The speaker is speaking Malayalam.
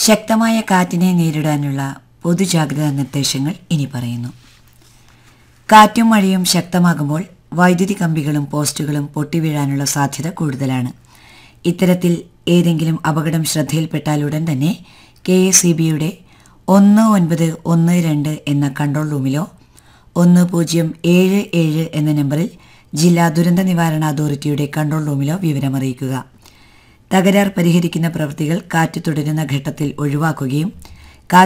ശക്തമായ കാറ്റിനെ നേരിടാനുള്ള പൊതുജാഗ്രതാ നിർദ്ദേശങ്ങൾ ഇനി പറയുന്നു കാറ്റും മഴയും ശക്തമാകുമ്പോൾ വൈദ്യുതി കമ്പികളും പോസ്റ്റുകളും പൊട്ടിവീഴാനുള്ള സാധ്യത കൂടുതലാണ് ഇത്തരത്തിൽ ഏതെങ്കിലും അപകടം ശ്രദ്ധയിൽപ്പെട്ടാൽ ഉടൻ തന്നെ കെ എസ് സി ബിയുടെ ഒന്ന് ഒൻപത് ഒന്ന് രണ്ട് എന്ന കൺട്രോൾ റൂമിലോ ഒന്ന് പൂജ്യം ഏഴ് ഏഴ് എന്ന നമ്പറിൽ ജില്ലാ ദുരന്ത നിവാരണ അതോറിറ്റിയുടെ കൺട്രോൾ റൂമിലോ വിവരമറിയിക്കുക തകരാർ പരിഹരിക്കുന്ന പ്രവൃത്തികൾ കാറ്റ് തുടരുന്ന ഘട്ടത്തിൽ ഒഴിവാക്കുകയും